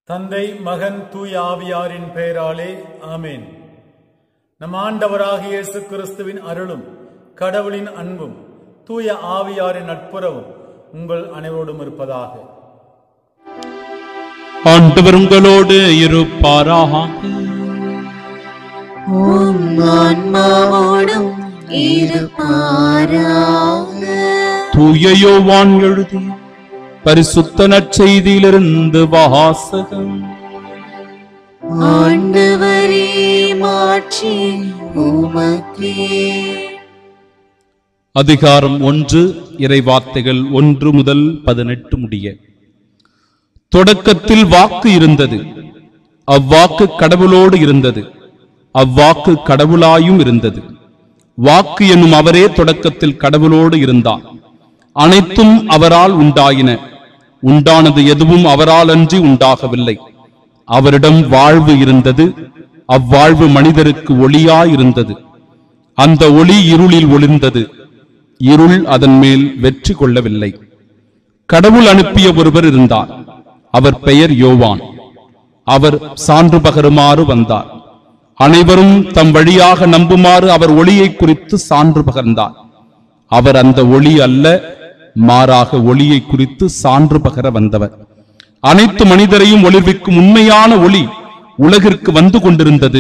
தந்தை மகன் தூய ஆவியாரின் பெயராலே ஆமென் நம் ஆண்டவராகிய இயேசு கிறிஸ்துவின் அருளும் கடவுளின் அன்பும் தூய ஆவியாரின் நட்புறவும் உங்கள் அனைவரோடும் இருப்பதாக ஆண்டவர் உங்களோடு இருப்பாராக உம் ஆன்மாவோடும் இருப்பாராக தூய யோவான் எழுதிய பரிசுத்த நற்செய்தியிலிருந்து வாசகம் ஆண்டவரே மாட்சி உமக்கே அதிகாரம் ஒன்று இறைவார்த்தைகள் ஒன்று முதல் பதினெட்டு முடிய தொடக்கத்தில் வாக்கு இருந்தது அவ்வாக்கு கடவுளோடு இருந்தது அவ்வாக்கு கடவுளாயும் இருந்தது வாக்கு என்னும் அவரே தொடக்கத்தில் கடவுளோடு இருந்தார் அனைத்தும் அவரால் உண்டாயின உண்டானது எதுவும் அவரால் அன்றி உண்டாகவில்லை அவரிடம் வாழ்வு இருந்தது அவ்வாழ்வு மனிதருக்கு ஒளியாயிருந்தது அந்த ஒளி இருளில் ஒளிர்ந்தது இருள் அதன் மேல் வெற்றி கொள்ளவில்லை கடவுள் அனுப்பிய ஒருவர் இருந்தார் அவர் பெயர் யோவான் அவர் சான்று பகருமாறு வந்தார் அனைவரும் தம் வழியாக நம்புமாறு அவர் ஒளியை குறித்து சான்று பகர்ந்தார் அவர் அந்த ஒளி அல்ல மாறாக ஒளியை குறித்து சான்று பகர வந்தவர் அனைத்து மனிதரையும் ஒளிர்விக்கும் உண்மையான ஒளி உலகிற்கு வந்து கொண்டிருந்தது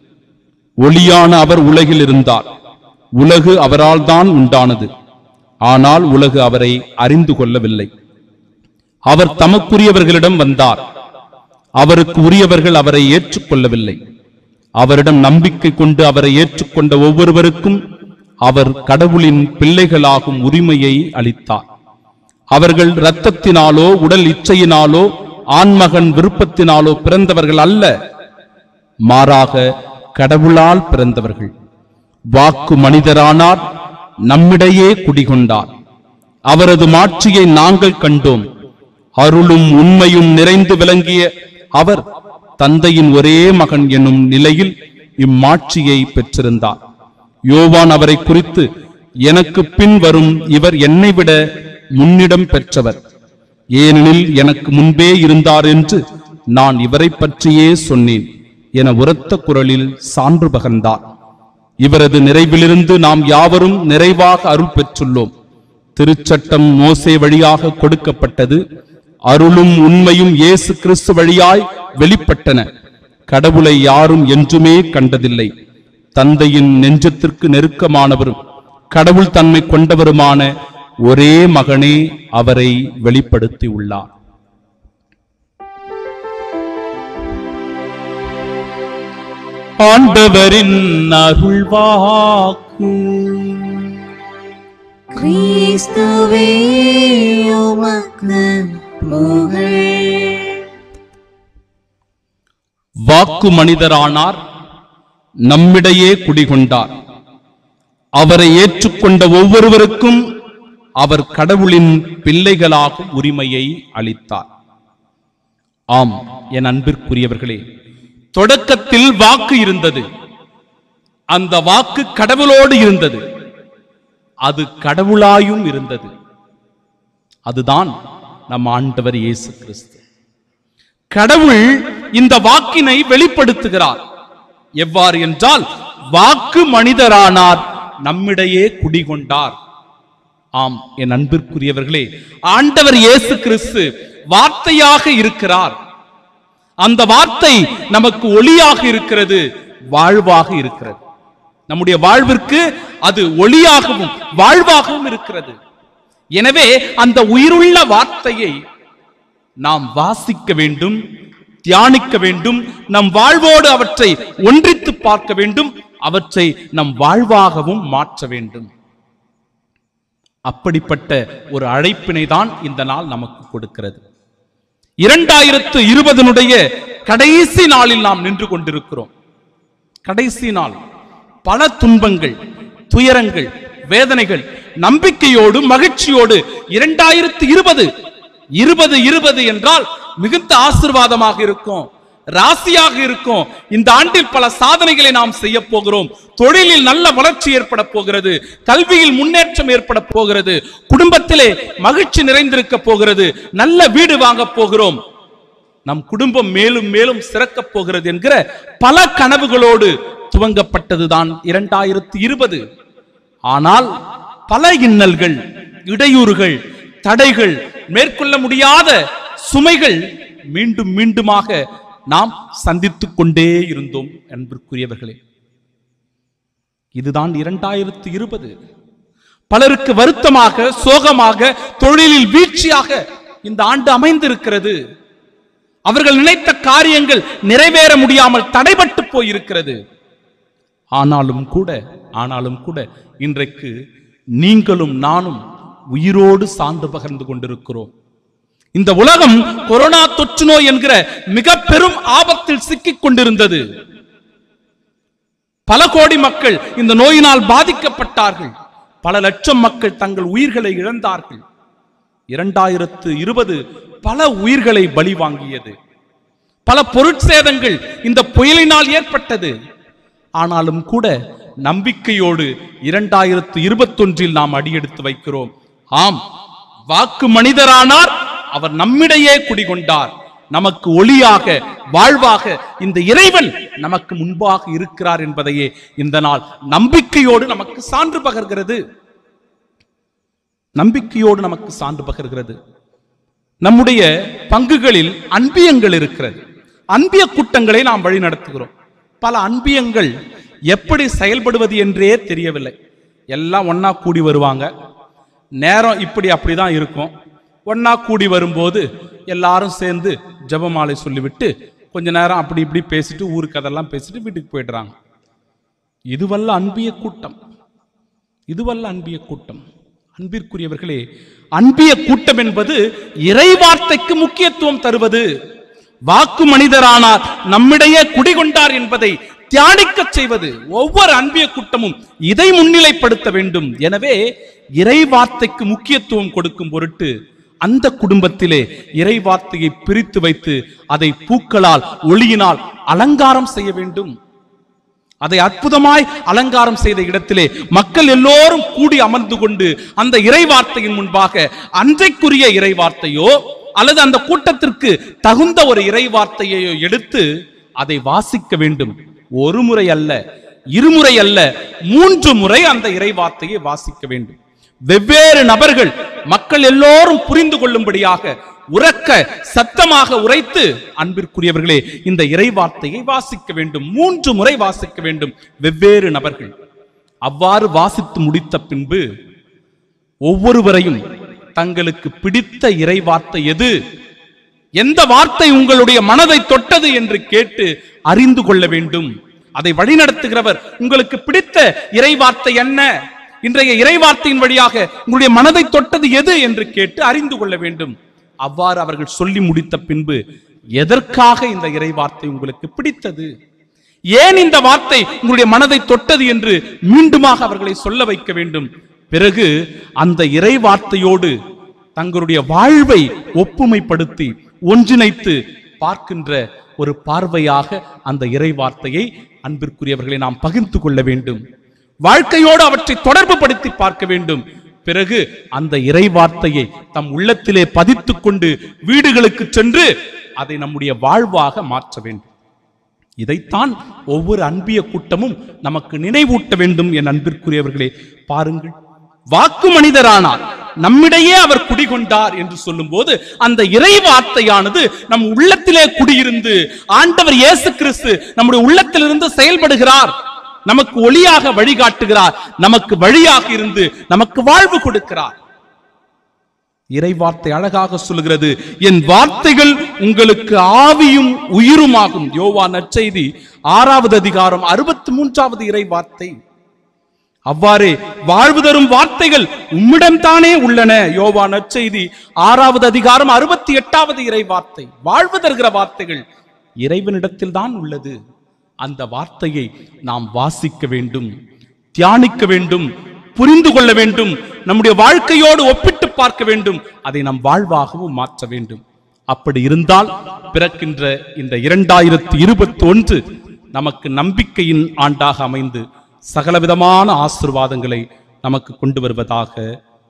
ஒளியான அவர் உலகில் இருந்தார் உலகு அவரால் தான் உண்டானது ஆனால் உலகு அவரை அறிந்து கொள்ளவில்லை அவர் தமக்குரியவர்களிடம் வந்தார் அவருக்கு உரியவர்கள் அவரை ஏற்றுக்கொள்ளவில்லை அவரிடம் நம்பிக்கை கொண்டு அவரை ஏற்றுக்கொண்ட ஒவ்வொருவருக்கும் அவர் கடவுளின் பிள்ளைகளாகும் உரிமையை அளித்தார் அவர்கள் இரத்தத்தினாலோ உடல் இச்சையினாலோ ஆண்மகன் விருப்பத்தினாலோ பிறந்தவர்கள் அல்ல மாறாக கடவுளால் பிறந்தவர்கள் வாக்கு மனிதரானார் நம்மிடையே குடிகொண்டார் அவரது மாட்சியை நாங்கள் கண்டோம் அருளும் உண்மையும் நிறைந்து விளங்கிய அவர் தந்தையின் ஒரே மகன் என்னும் நிலையில் இம்மாட்சியை பெற்றிருந்தார் யோவான் அவரை குறித்து எனக்கு பின் வரும் இவர் என்னை விட முன்னிடம் பெற்றவர் ஏனெனில் எனக்கு முன்பே இருந்தார் என்று நான் இவரை பற்றியே சொன்னேன் என உரத்த குரலில் சான்று பகர்ந்தார் இவரது நிறைவிலிருந்து நாம் யாவரும் நிறைவாக அருள் பெற்றுள்ளோம் திருச்சட்டம் மோசே வழியாக கொடுக்கப்பட்டது அருளும் உண்மையும் இயேசு கிறிஸ்து வழியாய் வெளிப்பட்டன கடவுளை யாரும் என்றுமே கண்டதில்லை தந்தையின் நெஞ்சத்திற்கு நெருக்கமானவரும் கடவுள் தன்மை கொண்டவருமான ஒரே மகனே அவரை வெளிப்படுத்தி உள்ளார் ஆண்டவரின் அருள்வாக்கு கிறிஸ்துவே உமக்கு புகழ் வாக்கு மனிதரானார் நம்மிடையே குடிகொண்டார் அவரை ஏற்றுக்கொண்ட ஒவ்வொருவருக்கும் அவர் கடவுளின் பிள்ளைகளாகும் உரிமையை அளித்தார் ஆம் என் அன்பிற்குரியவர்களே தொடக்கத்தில் வாக்கு இருந்தது அந்த வாக்கு கடவுளோடு இருந்தது அது கடவுளாயும் இருந்தது அதுதான் நம் ஆண்டவர் இயேசு கிறிஸ்து கடவுள் இந்த வாக்கினை வெளிப்படுத்துகிறார் எவ்வாறு என்றால் வாக்கு மனிதரானார் நம்மிடையே குடிகொண்டார் ஆம் என் அன்பிற்குரியவர்களே ஆண்டவர் இயேசு கிறிஸ்து வார்த்தையாக இருக்கிறார் அந்த வார்த்தை நமக்கு ஒளியாக இருக்கிறது வாழ்வாக இருக்கிறது நம்முடைய வாழ்விற்கு அது ஒளியாகவும் வாழ்வாகவும் இருக்கிறது எனவே அந்த உயிருள்ள வார்த்தையை நாம் வாசிக்க வேண்டும் தியானிக்க வேண்டும் நம் வாழ்வோடு அவற்றை ஒன்றித்து பார்க்க வேண்டும் அவற்றை நம் வாழ்வாகவும் மாற்ற வேண்டும் அப்படிப்பட்ட ஒரு அழைப்பினை தான் இந்த நாள் நமக்கு கொடுக்கிறது இரண்டாயிரத்து இருபதனுடைய கடைசி நாளில் நாம் நின்று கொண்டிருக்கிறோம் கடைசி நாள் பல துன்பங்கள் துயரங்கள் வேதனைகள் நம்பிக்கையோடு மகிழ்ச்சியோடு இரண்டாயிரத்து இருபது இருபது இருபது என்றால் மிகுந்த ஆசிர்வாதமாக இருக்கும் ராசியாக இருக்கும் இந்த ஆண்டில் பல சாதனைகளை நாம் செய்ய போகிறோம் தொழிலில் நல்ல வளர்ச்சி ஏற்பட போகிறது கல்வியில் முன்னேற்றம் ஏற்பட போகிறது குடும்பத்திலே மகிழ்ச்சி நிறைந்திருக்க போகிறது நல்ல வீடு வாங்க போகிறோம் நம் குடும்பம் மேலும் மேலும் சிறக்கப் போகிறது என்கிற பல கனவுகளோடு துவங்கப்பட்டதுதான் இரண்டாயிரத்தி இருபது ஆனால் பல இன்னல்கள் இடையூறுகள் தடைகள் மேற்கொள்ள முடியாத சுமைகள் மீண்டும் மீண்டுமாக நாம் சந்தித்துக் கொண்டே இருந்தோம் என்பதற்குரியவர்களே இதுதான் இரண்டாயிரத்தி இருபது பலருக்கு வருத்தமாக சோகமாக தொழிலில் வீழ்ச்சியாக இந்த ஆண்டு அமைந்திருக்கிறது அவர்கள் நினைத்த காரியங்கள் நிறைவேற முடியாமல் தடைபட்டு போயிருக்கிறது ஆனாலும் கூட ஆனாலும் கூட இன்றைக்கு நீங்களும் நானும் உயிரோடு சான்று பகர்ந்து கொண்டிருக்கிறோம் இந்த உலகம் கொரோனா தொற்று நோய் என்கிற மிக பெரும் ஆபத்தில் சிக்கிக் கொண்டிருந்தது பல கோடி மக்கள் இந்த நோயினால் பாதிக்கப்பட்டார்கள் பல லட்சம் மக்கள் தங்கள் உயிர்களை இழந்தார்கள் இரண்டாயிரத்து இருபது பல உயிர்களை பலி வாங்கியது பல பொருட்சேதங்கள் இந்த புயலினால் ஏற்பட்டது ஆனாலும் கூட நம்பிக்கையோடு இரண்டாயிரத்து இருபத்தொன்றில் நாம் அடியெடுத்து வைக்கிறோம் ஆம் வாக்கு மனிதரானார் அவர் நம்மிடையே குடிகொண்டார் நமக்கு ஒளியாக வாழ்வாக இந்த இறைவன் நமக்கு முன்பாக இருக்கிறார் என்பதையே இந்த நாள் நம்பிக்கையோடு நமக்கு சான்று பகர்கிறது நம்பிக்கையோடு நமக்கு சான்று பகர்கிறது நம்முடைய பங்குகளில் அன்பியங்கள் இருக்கிறது அன்பிய கூட்டங்களை நாம் வழி நடத்துகிறோம் பல அன்பியங்கள் எப்படி செயல்படுவது என்றே தெரியவில்லை எல்லாம் ஒண்ணா கூடி வருவாங்க நேரம் இப்படி அப்படிதான் இருக்கும் ஒண்ணா கூடி வரும்போது எல்லாரும் சேர்ந்து ஜெபமாலை சொல்லிவிட்டு கொஞ்ச நேரம் அப்படி இப்படி பேசிட்டு ஊருக்கு அதெல்லாம் பேசிட்டு வீட்டுக்கு போயிடுறாங்க இதுவல்ல அன்பிய கூட்டம் இதுவல்ல அன்பிய கூட்டம் அன்பிற்குரியவர்களே அன்பிய கூட்டம் என்பது இறைவார்த்தைக்கு முக்கியத்துவம் தருவது வாக்கு மனிதரானார் நம்மிடையே குடிகொண்டார் என்பதை தியானிக்கச் செய்வது ஒவ்வொரு அன்பிய கூட்டமும் இதை முன்னிலைப்படுத்த வேண்டும் எனவே இறைவார்த்தைக்கு முக்கியத்துவம் கொடுக்கும் பொருட்டு அந்த குடும்பத்திலே இறைவார்த்தையை பிரித்து வைத்து அதை பூக்களால் ஒளியினால் அலங்காரம் செய்ய வேண்டும் அதை அற்புதமாய் அலங்காரம் செய்த இடத்திலே மக்கள் எல்லோரும் கூடி அமர்ந்து கொண்டு அந்த இறைவார்த்தையின் முன்பாக அன்றைக்குரிய இறைவார்த்தையோ அல்லது அந்த கூட்டத்திற்கு தகுந்த ஒரு இறைவார்த்தையையோ எடுத்து அதை வாசிக்க வேண்டும் ஒரு முறை அல்ல இருமுறை அல்ல மூன்று முறை அந்த இறைவார்த்தையை வாசிக்க வேண்டும் வெவ்வேறு நபர்கள் மக்கள் எல்லோரும் புரிந்து கொள்ளும்படியாக உறக்க சத்தமாக உரைத்து அன்பிற்குரியவர்களே இந்த இறைவார்த்தையை வாசிக்க வேண்டும் மூன்று முறை வாசிக்க வேண்டும் வெவ்வேறு நபர்கள் அவ்வாறு வாசித்து முடித்த பின்பு ஒவ்வொருவரையும் தங்களுக்கு பிடித்த இறைவார்த்தை எது எந்த வார்த்தை உங்களுடைய மனதை தொட்டது என்று கேட்டு அறிந்து கொள்ள வேண்டும் அதை வழிநடத்துகிறவர் உங்களுக்கு பிடித்த இறைவார்த்தை என்ன இன்றைய இறைவார்த்தையின் வழியாக உங்களுடைய மனதை தொட்டது எது என்று கேட்டு அறிந்து கொள்ள வேண்டும் அவ்வாறு அவர்கள் சொல்லி முடித்த பின்பு எதற்காக இந்த இறைவார்த்தை உங்களுக்கு பிடித்தது ஏன் இந்த வார்த்தை உங்களுடைய மனதை தொட்டது என்று மீண்டுமாக அவர்களை சொல்ல வைக்க வேண்டும் பிறகு அந்த இறை வார்த்தையோடு தங்களுடைய வாழ்வை ஒப்புமைப்படுத்தி ஒன்றிணைத்து பார்க்கின்ற ஒரு பார்வையாக அந்த இறை வார்த்தையை அன்பிற்குரியவர்களை நாம் பகிர்ந்து கொள்ள வேண்டும் வாழ்க்கையோடு அவற்றை தொடர்பு படுத்தி பார்க்க வேண்டும் பிறகு அந்த இறை வார்த்தையை தம் உள்ளத்திலே பதித்துக் கொண்டு வீடுகளுக்கு சென்று அதை நம்முடைய வாழ்வாக மாற்ற வேண்டும் இதைத்தான் ஒவ்வொரு அன்பிய கூட்டமும் நமக்கு நினைவூட்ட வேண்டும் என் அன்பிற்குரியவர்களே பாருங்கள் வாக்கு மனிதரானார் நம்மிடையே அவர் குடிகொண்டார் என்று சொல்லும்போது அந்த இறை வார்த்தையானது நம் உள்ளத்திலே குடியிருந்து ஆண்டவர் இயேசு கிறிஸ்து நம்முடைய உள்ளத்திலிருந்து செயல்படுகிறார் நமக்கு ஒளியாக வழிகாட்டுகிறார் நமக்கு வழியாக இருந்து நமக்கு வாழ்வு கொடுக்கிறார் இறை வார்த்தை அழகாக சொல்கிறது என் வார்த்தைகள் உங்களுக்கு ஆவியும் உயிருமாகும் யோவா நற்செய்தி ஆறாவது அதிகாரம் அறுபத்தி மூன்றாவது இறை வார்த்தை அவ்வாறே வாழ்வு தரும் வார்த்தைகள் உம்மிடம் தானே உள்ளன யோவா நற்செய்தி ஆறாவது அதிகாரம் அறுபத்தி எட்டாவது இறை வார்த்தை வாழ்வு தருகிற வார்த்தைகள் இறைவனிடத்தில் தான் உள்ளது அந்த வார்த்தையை நாம் வாசிக்க வேண்டும் தியானிக்க வேண்டும் புரிந்து கொள்ள வேண்டும் நம்முடைய வாழ்க்கையோடு ஒப்பிட்டு பார்க்க வேண்டும் அதை நம் வாழ்வாகவும் மாற்ற வேண்டும் அப்படி இருந்தால் பிறக்கின்ற இந்த இரண்டாயிரத்தி இருபத்தி ஒன்று நமக்கு நம்பிக்கையின் ஆண்டாக அமைந்து சகலவிதமான ஆசிர்வாதங்களை நமக்கு கொண்டு வருவதாக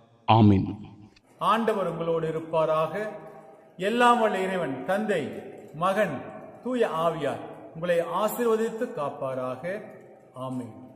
ஆமீன் ஆண்டவர் உங்களோடு இருப்பாராக எல்லாம் வல்ல இறைவன் தந்தை மகன் தூய ஆவியார் உங்களை ஆசீர்வதித்து காப்பாராக ஆமென்